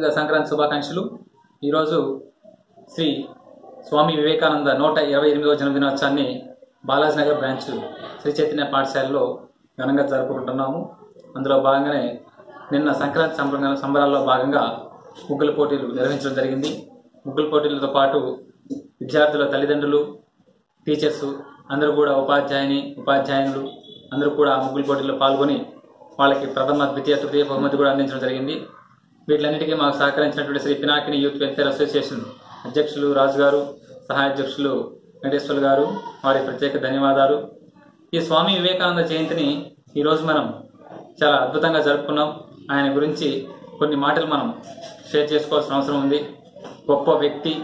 ముందుగా సంక్రాంతి శుభాకాంక్షలు ఈరోజు శ్రీ స్వామి వివేకానంద నూట ఇరవై ఎనిమిదవ జన్మదినోత్సవాన్ని బాలాజీ నగర్ బ్రాంచ్ శ్రీ చైతన్య పాఠశాలలో ఘనంగా జరుపుకుంటున్నాము అందులో భాగంగానే నిన్న సంక్రాంతి సంబర సంబరాల్లో భాగంగా ముగ్గుల పోటీలు నిర్వహించడం జరిగింది ముగ్గుల పోటీలతో పాటు విద్యార్థుల తల్లిదండ్రులు టీచర్స్ అందరూ కూడా ఉపాధ్యాయుని ఉపాధ్యాయునులు అందరూ కూడా ముగ్గుల పోటీల్లో పాల్గొని వాళ్ళకి ప్రథమ ద్వితీయ తృతీయ బహుమతి కూడా అందించడం జరిగింది వీటిలన్నిటికీ మాకు సహకరించినటువంటి Sri Pinakini youth welfare association అధ్యక్షులు రాజు గారు సహాయ అధ్యక్షులు వెంకటేశ్వర్లు గారు వారి ప్రత్యేక ధన్యవాదాలు ఈ స్వామి వివేకానంద జయంతిని ఈరోజు మనం చాలా అద్భుతంగా జరుపుకున్నాం ఆయన గురించి కొన్ని మాటలు మనం షేర్ చేసుకోవాల్సిన అవసరం ఉంది గొప్ప వ్యక్తి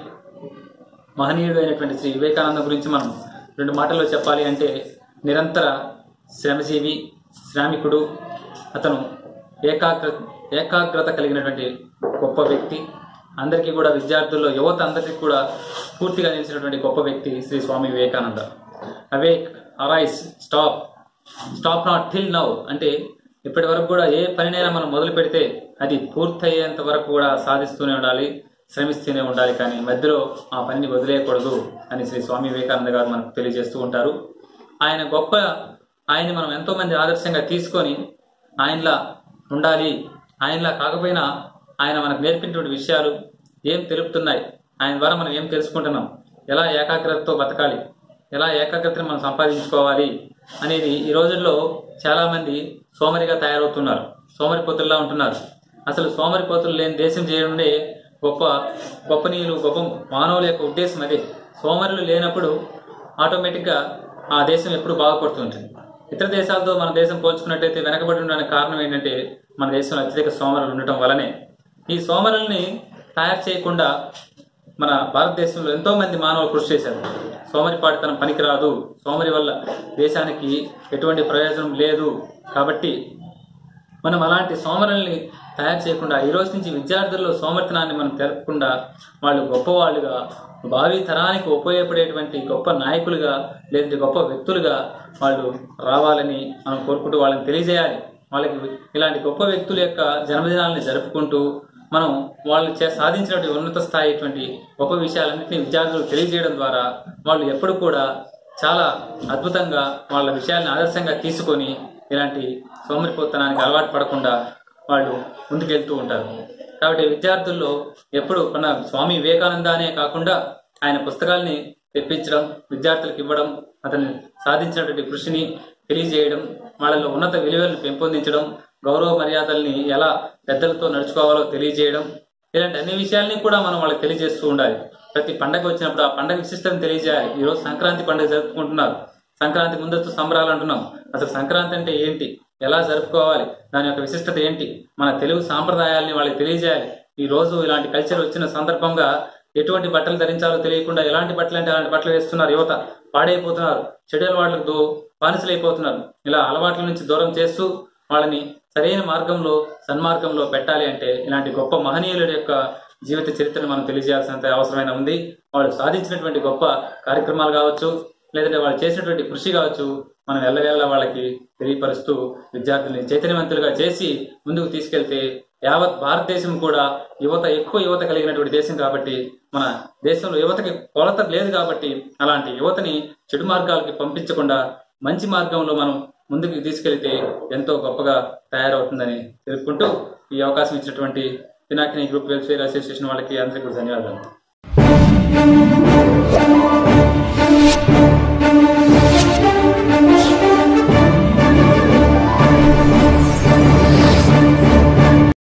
మహనీయుడు అయినటువంటి శ్రీ వివేకానంద గురించి మనం రెండు మాటల్లో చెప్పాలి అంటే నిరంతర శ్రమజీవి శ్రామికుడు అతను ఏకాగ్ర ఏకాగ్రత కలిగినటువంటి గొప్ప వ్యక్తి అందరికీ కూడా విద్యార్థుల్లో యువత అందరికీ కూడా పూర్తిగా నిలిచినటువంటి గొప్ప వ్యక్తి Sri Swami Vivekananda awake arise stop stop not till now అంటే ఇప్పటి వరకు కూడా ఏ పనినైనా మనం మొదలు పెడితే అది పూర్తయ్యేంత వరకు కూడా సాధిస్తూనే ఉండాలి శ్రమిస్తూనే ఉండాలి కానీ మధ్యలో ఆ పనిని వదిలేయకూడదు అని శ్రీ స్వామి వివేకానంద గారు మనకు తెలియజేస్తూ ఉంటారు ఆయన గొప్ప ఆయన్ని మనం ఎంతో మంది ఆదర్శంగా తీసుకొని ఆయనలా ఉండాలి ఆయనలా కాకపోయినా ఆయన మనకు నేర్పినటువంటి విషయాలు ఏం తెలుపుతున్నాయి ఆయన ద్వారా మనం ఏం తెలుసుకుంటున్నాం ఎలా ఏకాగ్రతతో బతకాలి ఎలా ఏకాగ్రతను మనం సంపాదించుకోవాలి అనేది ఈ రోజుల్లో చాలా మంది సోమరిగా తయారవుతున్నారు సోమరిపోతుల్లా ఉంటున్నారు అసలు సోమరిపోతులు లేని దేశం చేయడండే గొప్ప గొప్పనీయులు గొప్ప మానవుల యొక్క ఉద్దేశం అదే సోమరులు లేనప్పుడు ఆటోమేటిక్గా ఆ దేశం ఎప్పుడు బాగుపడుతుంటుంది ఇతర దేశాలతో మన దేశం పోల్చుకున్నట్టయితే వెనకబడి ఉండడానికి కారణం ఏంటంటే మన దేశంలో అత్యధిక సోమరులు ఉండటం వలనే ఈ సోమరుల్ని తయారు చేయకుండా మన భారతదేశంలో ఎంతో మంది మానవులు కృషి చేశారు సోమరిపాటితనం పనికిరాదు సోమరి వల్ల దేశానికి ఎటువంటి ప్రయోజనం లేదు కాబట్టి మనం అలాంటి సోమరుల్ని తయారు చేయకుండా ఈ రోజు నుంచి విద్యార్థుల్లో సోమర్థనాన్ని మనం తెలపకుండా వాళ్ళు గొప్పవాళ్ళుగా భావి తరానికి ఉపయోగపడేటువంటి గొప్ప నాయకులుగా లేదంటే గొప్ప వ్యక్తులుగా వాళ్ళు రావాలని మనం కోరుకుంటూ వాళ్ళని తెలియజేయాలి వాళ్ళకి ఇలాంటి గొప్ప వ్యక్తుల యొక్క జన్మదినాలని జరుపుకుంటూ మనం వాళ్ళు చే సాధించినటువంటి ఉన్నత స్థాయి అటువంటి గొప్ప విషయాలన్నింటినీ విద్యార్థులకు తెలియజేయడం ద్వారా వాళ్ళు ఎప్పుడు కూడా చాలా అద్భుతంగా వాళ్ళ విషయాలను ఆదర్శంగా తీసుకొని ఇలాంటి సోమరిపోతనానికి అలవాటు పడకుండా వాళ్ళు ముందుకెళ్తూ ఉంటారు కాబట్టి విద్యార్థుల్లో ఎప్పుడు మన స్వామి వివేకానంద అనే కాకుండా ఆయన పుస్తకాల్ని తెప్పించడం విద్యార్థులకు ఇవ్వడం అతను సాధించినటువంటి కృషిని తెలియజేయడం వాళ్ళలో ఉన్నత విలువలను పెంపొందించడం గౌరవ మర్యాదల్ని ఎలా పెద్దలతో నడుచుకోవాలో తెలియజేయడం ఇలాంటి అన్ని విషయాల్ని కూడా మనం వాళ్ళకి తెలియజేస్తూ ఉండాలి ప్రతి పండగ వచ్చినప్పుడు ఆ పండగ విశిష్టతను తెలియజేయాలి ఈరోజు సంక్రాంతి పండుగ జరుపుకుంటున్నారు సంక్రాంతి ముందస్తు సంబరాలు అంటున్నాం అసలు సంక్రాంతి అంటే ఏంటి ఎలా జరుపుకోవాలి దాని యొక్క విశిష్టత ఏంటి మన తెలుగు సాంప్రదాయాల్ని వాళ్ళకి తెలియజేయాలి ఈ రోజు ఇలాంటి కల్చర్ వచ్చిన సందర్భంగా ఎటువంటి బట్టలు ధరించాలో తెలియకుండా ఎలాంటి బట్టలు అంటే అలాంటి బట్టలు వేస్తున్నారు యువత పాడైపోతున్నారు చెడు అలవాట్లకు దో బానిసలైపోతున్నారు ఇలా అలవాట్ల నుంచి దూరం చేస్తూ వాళ్ళని సరైన మార్గంలో సన్మార్గంలో పెట్టాలి అంటే ఇలాంటి గొప్ప మహనీయుల యొక్క జీవిత చరిత్రను మనం తెలియజేయాల్సినంత అవసరమైన ఉంది వాళ్ళు సాధించినటువంటి గొప్ప కార్యక్రమాలు కావచ్చు లేదంటే వాళ్ళు చేసినటువంటి కృషి కావచ్చు మనం ఎల్లవేళ వాళ్ళకి తెలియపరుస్తూ విద్యార్థుల్ని చైతన్యవంతులుగా చేసి ముందుకు తీసుకెళ్తే యావత్ భారతదేశం కూడా యువత ఎక్కువ యువత కలిగినటువంటి దేశం కాబట్టి మన దేశంలో యువతకి కొలత లేదు కాబట్టి అలాంటి యువతని చెడు మార్గాలకి పంపించకుండా మంచి మార్గంలో మనం ముందుకు తీసుకెళ్తే ఎంతో గొప్పగా తయారవుతుందని తెలుపుకుంటూ ఈ అవకాశం ఇచ్చినటువంటి పినాకిని గ్రూప్ వెల్ఫేర్ అసోసియేషన్ వాళ్ళకి అందరికీ కూడా ధన్యవాదాలు